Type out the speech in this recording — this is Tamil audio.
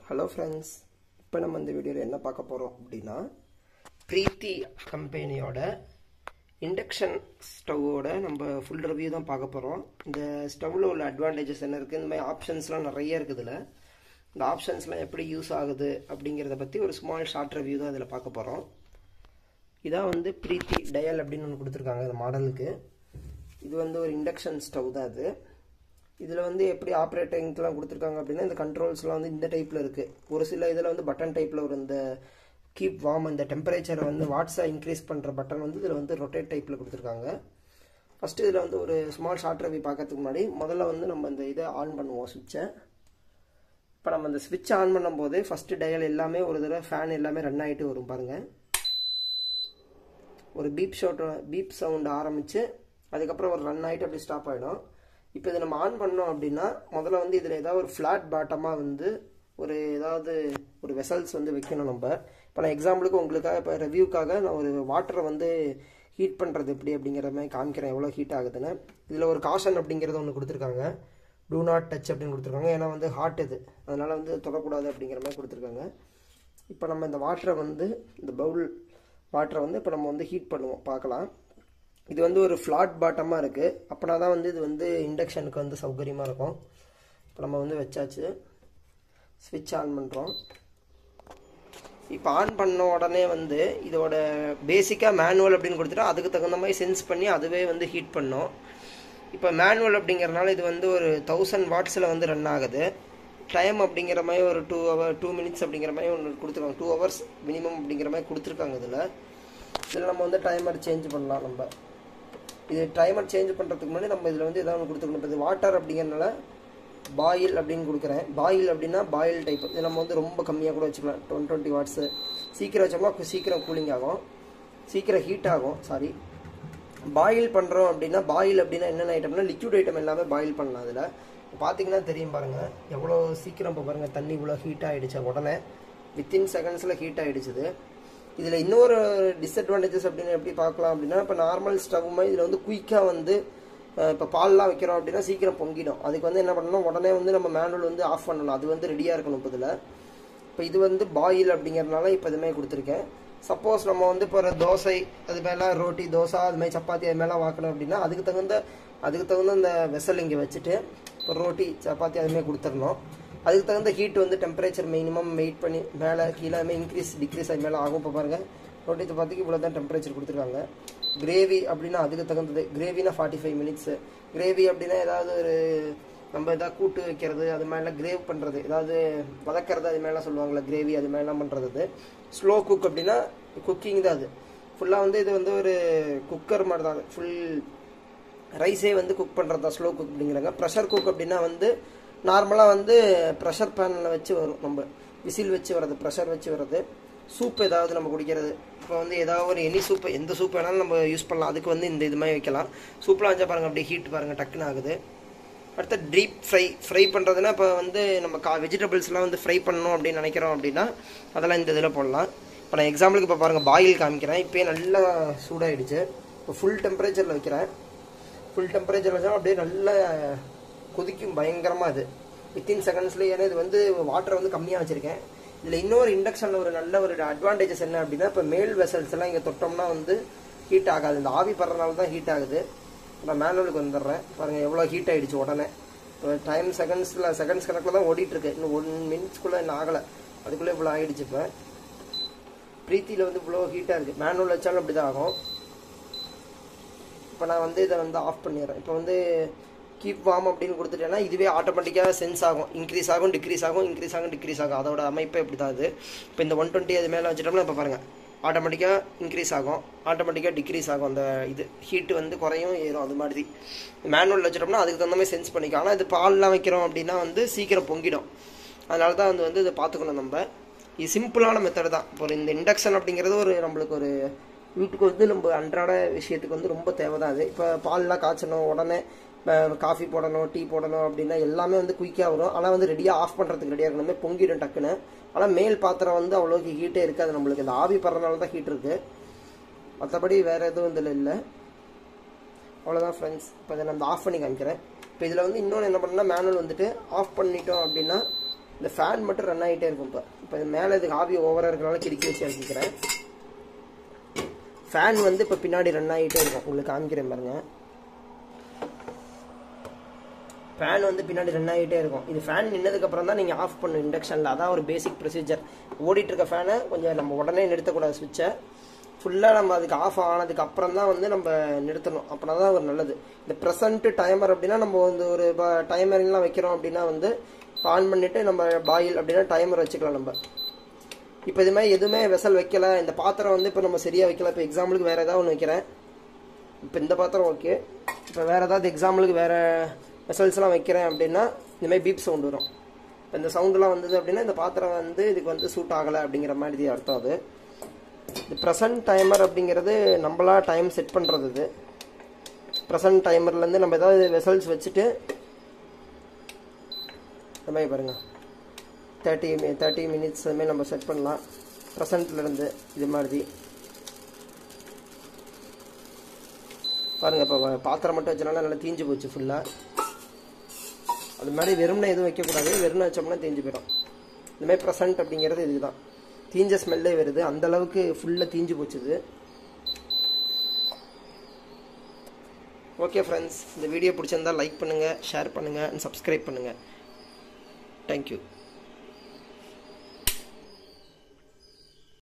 ஹலோ ஃப்ரெண்ட்ஸ் இப்போ நம்ம இந்த வீடியோவில் என்ன பார்க்க போகிறோம் அப்படின்னா ப்ரீத்தி கம்பெனியோட இண்டக்ஷன் ஸ்டவ்வோட நம்ம ஃபுல் ரிவ்யூ தான் பார்க்க போகிறோம் இந்த ஸ்டவ்வில் உள்ள அட்வான்டேஜஸ் என்ன இருக்குது இந்த மாதிரி ஆப்ஷன்ஸ்லாம் நிறைய இருக்குதுல இந்த ஆப்ஷன்ஸ்லாம் எப்படி யூஸ் ஆகுது அப்படிங்கிறத பற்றி ஒரு ஸ்மால் ஷார்ட் ரிவ்யூ தான் இதில் பார்க்க போகிறோம் இதான் வந்து ப்ரீத்தி டயல் அப்படின்னு ஒன்று கொடுத்துருக்காங்க இந்த மாடலுக்கு இது வந்து ஒரு இண்டக்ஷன் ஸ்டவ் தான் அது இதில் வந்து எப்படி ஆப்ரேட்டிங்லாம் கொடுத்துருக்காங்க அப்படின்னா இந்த கண்ட்ரோல்ஸ்லாம் வந்து இந்த டைப்பில் இருக்குது ஒரு சில இதில் வந்து பட்டன் டைப்பில் ஒரு இந்த கீப் வார்ம் இந்த டெம்பரேச்சரை வந்து வாட்ஸாக இன்க்ரீஸ் பண்ணுற பட்டன் வந்து இதில் வந்து ரொட்டேட் டைப்பில் கொடுத்துருக்காங்க ஃபஸ்ட்டு இதில் வந்து ஒரு ஸ்மால் ஷார்ட் ரவி பார்க்கறதுக்கு முன்னாடி முதல்ல வந்து நம்ம இந்த இதை ஆன் பண்ணுவோம் சுவிட்சை இப்போ நம்ம இந்த ஸ்விட்ச் ஆன் பண்ணும்போது ஃபஸ்ட்டு டயல் எல்லாமே ஒரு தடவை ஃபேன் எல்லாமே ரன் ஆகிட்டு வரும் பாருங்கள் ஒரு பீப் ஷோட் பீப் சவுண்ட் ஆரம்பித்து அதுக்கப்புறம் ஒரு ரன் ஆகிட்டு அப்படி ஸ்டாப் ஆகிடும் இப்போ இதை நம்ம ஆன் பண்ணோம் அப்படின்னா முதல்ல வந்து இதில் ஏதாவது ஒரு ஃப்ளாட் பாட்டமாக வந்து ஒரு ஏதாவது ஒரு வெசல்ஸ் வந்து வைக்கணும் நம்ம இப்போ நான் எக்ஸாம்பிளுக்கு உங்களுக்காக இப்போ ரிவ்யூக்காக நான் ஒரு வாட்டரை வந்து ஹீட் பண்ணுறது எப்படி அப்படிங்கிற மாதிரி காமிக்கிறேன் எவ்வளோ ஹீட் ஆகுதுன்னு இதில் ஒரு காஷன் அப்படிங்கிறது ஒன்று கொடுத்துருக்காங்க டூ நாட் டச் அப்படின்னு கொடுத்துருக்காங்க ஏன்னா வந்து ஹாட் இது அதனால் வந்து தொடக்கூடாது அப்படிங்கிற மாதிரி கொடுத்துருக்காங்க இப்போ நம்ம இந்த வாட்டரை வந்து இந்த பவுல் வாட்டரை வந்து இப்போ நம்ம வந்து ஹீட் பண்ணுவோம் பார்க்கலாம் இது வந்து ஒரு ஃப்ளாட் பாட்டமாக இருக்குது அப்படின்னா தான் வந்து இது வந்து இண்டக்ஷனுக்கு வந்து சௌகரியமாக இருக்கும் இப்போ நம்ம வந்து வச்சாச்சு ஸ்விட்ச் ஆன் பண்ணுறோம் இப்போ ஆன் பண்ண உடனே வந்து இதோட பேசிக்காக மேனுவல் அப்படின்னு கொடுத்துட்டா அதுக்கு தகுந்த மாதிரி சென்ஸ் பண்ணி அதுவே வந்து ஹீட் பண்ணும் இப்போ மேனுவல் அப்படிங்கிறனால இது வந்து ஒரு தௌசண்ட் வாட்ஸில் வந்து ரன் ஆகுது டைம் அப்படிங்கிற மாதிரி ஒரு டூ ஹவர் டூ மினிட்ஸ் அப்படிங்கிற மாதிரி ஒன்று கொடுத்துருக்காங்க டூ ஹவர்ஸ் மினிமம் அப்படிங்கிற மாதிரி கொடுத்துருக்காங்க இதில் இதில் நம்ம வந்து டைமர் சேஞ்ச் பண்ணலாம் நம்ம இது டைமர் சேஞ்ச் பண்ணுறதுக்கு முன்னாடி நம்ம இதில் வந்து எதாவது ஒன்று கொடுத்துக்கணும் இப்போ இது வாட்டர் அப்படிங்கிறனால பாயில் அப்படின்னு கொடுக்குறேன் பாயில் அப்படின்னா பாயில் டைப் இது நம்ம வந்து ரொம்ப கம்மியாக கூட வச்சுக்கலாம் டுவெண்ட் டுவெண்ட்டி வாட்ஸு சீக்கிரம் வச்சோம்னா சீக்கிரம் கூலிங் ஆகும் சீக்கிரம் ஹீட் ஆகும் சாரி பாயில் பண்ணுறோம் அப்படின்னா பாயில் அப்படின்னா என்னென்ன ஐட்டம்னா லிக்விட் ஐட்டம் எல்லாமே பாயில் பண்ணலாம் அதில் பார்த்தீங்கன்னா தெரியும் பாருங்கள் எவ்வளோ சீக்கிரம் இப்போ பாருங்கள் தண்ணி இவ்வளோ ஹீட் ஆகிடுச்சு உடனே வித்தின் செகண்ட்ஸில் ஹீட் ஆகிடுச்சுது இதில் இன்னொரு டிஸ்அட்வான்டேஜஸ் அப்படின்னு எப்படி பார்க்கலாம் அப்படின்னா இப்போ நார்மல் ஸ்டவ் மாதிரி இதில் வந்து குயிக்காக வந்து இப்போ பால்லாம் வைக்கிறோம் அப்படின்னா சீக்கிரம் பொங்கிடும் அதுக்கு வந்து என்ன பண்ணணும் உடனே வந்து நம்ம மேனுவல் வந்து ஆஃப் பண்ணணும் அது வந்து ரெடியாக இருக்கணும் இப்போ இதில் இப்போ இது வந்து பாயில் அப்படிங்கிறதுனால இப்போ இதுமாதிரி கொடுத்துருக்கேன் சப்போஸ் நம்ம வந்து இப்போ ஒரு தோசை அது மேலே ரோட்டி தோசை அது மாதிரி சப்பாத்தி அது மேலே வாக்கணும் அப்படின்னா அதுக்கு தகுந்த அதுக்கு தகுந்த அந்த வெசல் இங்கே வச்சுட்டு இப்போ ரோட்டி சப்பாத்தி அதுமாதிரி கொடுத்துடணும் அதுக்கு தகுந்த ஹீட் வந்து டெம்பரேச்சர் மினிமம் வெயிட் பண்ணி மேலே கீழே இன்க்ரீஸ் டிக்ரீஸ் அது மேலே ஆகும் இப்போ பாருங்கள் ரொட்டி சப்பாத்திக்கு இவ்வளோ தான் டெம்பரேச்சர் கொடுத்துருக்காங்க கிரேவி அப்படின்னா அதுக்கு தகுந்தது கிரேவினா ஃபார்ட்டி ஃபைவ் மினிட்ஸு கிரேவி அப்படின்னா ஏதாவது ஒரு நம்ம எதாவது கூட்டு வைக்கிறது அது மாதிரிலாம் கிரேவ் பண்ணுறது ஏதாவது வதக்கிறது அது மாதிரிலாம் சொல்லுவாங்கள்ல கிரேவி அது மாதிரிலாம் பண்ணுறது ஸ்லோ குக் அப்படின்னா குக்கிங் தான் அது ஃபுல்லாக வந்து இது வந்து ஒரு குக்கர் மாதிரி தான் ஃபுல் ரைஸே வந்து குக் பண்ணுறது தான் ஸ்லோ குக் அப்படிங்கிறாங்க ப்ரெஷர் குக் அப்படின்னா வந்து நார்மலாக வந்து ப்ரெஷர் பேனில் வச்சு வரும் நம்ம விசில் வச்சு வர்றது ப்ரெஷர் வச்சு வர்றது சூப் ஏதாவது நம்ம குடிக்கிறது இப்போ வந்து ஏதாவது ஒரு எனி சூப் எந்த சூப் வேணாலும் நம்ம யூஸ் பண்ணலாம் அதுக்கு வந்து இந்த இது மாதிரி வைக்கலாம் சூப்லாம் வச்சா பாருங்கள் அப்படியே ஹீட் பாருங்கள் டக்குன்னு ஆகுது அடுத்து ட்ரீப் ஃப்ரை ஃப்ரை பண்ணுறதுனா இப்போ வந்து நம்ம கா வெஜிடபிள்ஸ்லாம் வந்து ஃப்ரை பண்ணணும் அப்படின்னு நினைக்கிறோம் அப்படின்னா அதெல்லாம் இந்த இதில் போடலாம் இப்போ நான் எக்ஸாம்பிளுக்கு இப்போ பாருங்கள் பாயில் காமிக்கிறேன் இப்போயே நல்லா சூடாகிடுச்சு இப்போ ஃபுல் டெம்பரேச்சரில் வைக்கிறேன் ஃபுல் டெம்பரேச்சர் வச்சா அப்படியே நல்லா கொதிக்கும் பயங்கரமாக அது வித்தின் செகண்ட்ஸ்லேயே ஏன்னா இது வந்து வாட்டரை வந்து கம்மியாக வச்சுருக்கேன் இதில் இன்னொரு இண்டக்ஷனில் ஒரு நல்ல ஒரு அட்வான்டேஜஸ் என்ன அப்படின்னா இப்போ மேல் வெசல்ஸ் எல்லாம் இங்கே தொட்டோம்னா வந்து ஹீட் ஆகாது இந்த ஆவி படுறதுனால தான் ஹீட் ஆகுது நான் மேனுவலுக்கு வந்துடுறேன் பாருங்கள் எவ்வளோ ஹீட் ஆகிடுச்சு உடனே இப்போ டைம் செகண்ட்ஸில் செகண்ட்ஸ் கணக்கில் தான் ஓடிட்டுருக்கு இன்னும் ஒன் மினிட்ஸ்க்குள்ளே இன்னும் ஆகலை அதுக்குள்ளே இவ்வளோ ஆகிடுச்சு இப்போ ப்ரீத்தியில் வந்து இவ்வளோ ஹீட்டாக இருக்குது மேனுவல் வச்சாலும் அப்படி தான் ஆகும் இப்போ நான் வந்து இதை வந்து ஆஃப் பண்ணிடுறேன் இப்போ வந்து கீப் வார்ம் அப்படின்னு கொடுத்துட்டேன்னா இதுவே ஆட்டோமேட்டிக்காக சென்ஸ் ஆகும் இன்க்ரீஸ் ஆகும் டிக்ரீஸ் ஆகும் இன்க்ரீஸ் ஆகும் டிக்ரீஸ் ஆகும் அதோட அமைப்பு இப்படி தான் அது இப்போ இந்த ஒன் டுவெண்ட்டி அது மேலே வச்சுட்டோம்னா இப்போ பாருங்கள் ஆட்டோமேட்டிக்காக இன்க்ரீஸ் ஆகும் ஆட்டோமேட்டிக்காக டிக்ரீஸ் ஆகும் அந்த இது ஹீட்டு வந்து குறையும் ஏறும் அது மாதிரி மேனுவல் வச்சிட்டோம்னா அதுக்கு தகுந்த மாதிரி சென்ஸ் பண்ணிக்கும் ஆனால் இது பால்லாம் வைக்கிறோம் அப்படின்னா வந்து சீக்கிரம் பொங்கிடும் அதனால தான் வந்து வந்து இதை பார்த்துக்கணும் நம்ம இது சிம்பிளான மெத்தட் தான் இப்போ இந்த இண்டக்ஷன் அப்படிங்கிறது ஒரு நம்மளுக்கு ஒரு வீட்டுக்கு வந்து நம்ம அன்றாட விஷயத்துக்கு வந்து ரொம்ப தேவை தான் அது இப்போ பால்லாம் காய்ச்சணும் உடனே காஃபி போடணும் டீ போடணும் அப்படின்னா எல்லாமே வந்து குயிக்காக வரும் ஆனால் வந்து ரெடியாக ஆஃப் பண்ணுறதுக்கு ரெடியாக இருக்கணுமே பொங்கிடும் டக்குன்னு ஆனால் மேல் பாத்திரம் வந்து அவ்வளோக்கு ஹீட்டே இருக்காது நம்மளுக்கு இந்த ஆவி படுறதுனால தான் ஹீட் இருக்குது மற்றபடி வேறு எதுவும் இதில் இல்லை அவ்வளோதான் ஃப்ரெண்ட்ஸ் இப்போ இதை நான் ஆஃப் பண்ணி காமிக்கிறேன் இப்போ இதில் வந்து இன்னொன்று என்ன பண்ணால் மேனுவல் வந்துட்டு ஆஃப் பண்ணிட்டோம் அப்படின்னா இந்த ஃபேன் மட்டும் ரன் ஆகிட்டே இருக்கும் இப்போ இப்போ இது மேலே இதுக்கு ஆவி ஓவராக இருக்கிறனால கிறுக்கி வச்சு இறக்கிக்கிறேன் ஃபேன் வந்து இப்போ பின்னாடி ரன் ஆகிட்டே இருக்கும் உங்களுக்கு காமிக்கிறேன் பாருங்க ஃபேன் வந்து பின்னாடி ரன் ஆகிட்டே இருக்கும் இது ஃபேன் நின்னதுக்கப்புறம் தான் நீங்கள் ஆஃப் பண்ணும் இண்டக்ஷனில் அதான் ஒரு பேசிக் ப்ரொசீஜர் ஓடிட்டு இருக்க ஃபேனை கொஞ்சம் நம்ம உடனே நிறுத்தக்கூடாது சுவிட்சை ஃபுல்லாக நம்ம அதுக்கு ஆஃப் ஆனதுக்கு அப்புறம் தான் வந்து நம்ம நிறுத்தணும் அப்படின்னா தான் ஒரு நல்லது இந்த ப்ரெசன்ட் டைமர் அப்படின்னா நம்ம வந்து ஒரு டைமரிங்லாம் வைக்கிறோம் அப்படின்னா வந்து ஆன் பண்ணிட்டு நம்ம பாயில் அப்படின்னா டைமர் வச்சுக்கலாம் நம்ம இப்போ இது மாதிரி எதுவுமே வெசல் வைக்கல இந்த பாத்திரம் வந்து இப்போ நம்ம சரியாக வைக்கல இப்போ எக்ஸாம்பிளுக்கு வேறு ஏதாவது ஒன்று வைக்கிறேன் இப்போ இந்த பாத்திரம் ஓகே இப்போ வேறு ஏதாவது எக்ஸாம்பிளுக்கு வேறு வெசல்ஸ்லாம் வைக்கிறேன் அப்படின்னா இந்த மாதிரி பீப் சவுண்ட் வரும் இப்போ இந்த சவுண்டெலாம் வந்தது அப்படின்னா இந்த பாத்திரம் வந்து இதுக்கு வந்து சூட் ஆகலை அப்படிங்கிற மாதிரி அர்த்தம் அது இது ப்ரெசன்ட் டைமர் அப்படிங்கிறது நம்மளா டைம் செட் பண்ணுறது இது ப்ரெசன்ட் டைமர்லேருந்து நம்ம ஏதாவது வெசல்ஸ் வச்சுட்டு இந்த மாதிரி பாருங்கள் தேர்ட்டி தேர்ட்டி மினிட்ஸ் அதுமாதிரி நம்ம செட் பண்ணலாம் ப்ரெசண்ட்லேருந்து இது மாதிரி பாருங்கள் இப்போ பாத்திரம் மட்டும் வச்சனால நல்லா தீஞ்சு போச்சு ஃபுல்லாக அது மாதிரி வெறும்னா எதுவும் வைக்கக்கூடாது வெறும்னா வச்சோம்னா தீஞ்சு போயிடும் இந்த மாதிரி ப்ரெசன்ட் அப்படிங்கிறது இதுதான் தீஞ்ச ஸ்மெல்லே வருது அந்த அளவுக்கு ஃபுல்லாக தீஞ்சு போச்சுது ஓகே ஃப்ரெண்ட்ஸ் இந்த வீடியோ பிடிச்சிருந்தா லைக் பண்ணுங்கள் ஷேர் பண்ணுங்கள் அண்ட் சப்ஸ்கிரைப் பண்ணுங்கள் தேங்க்யூ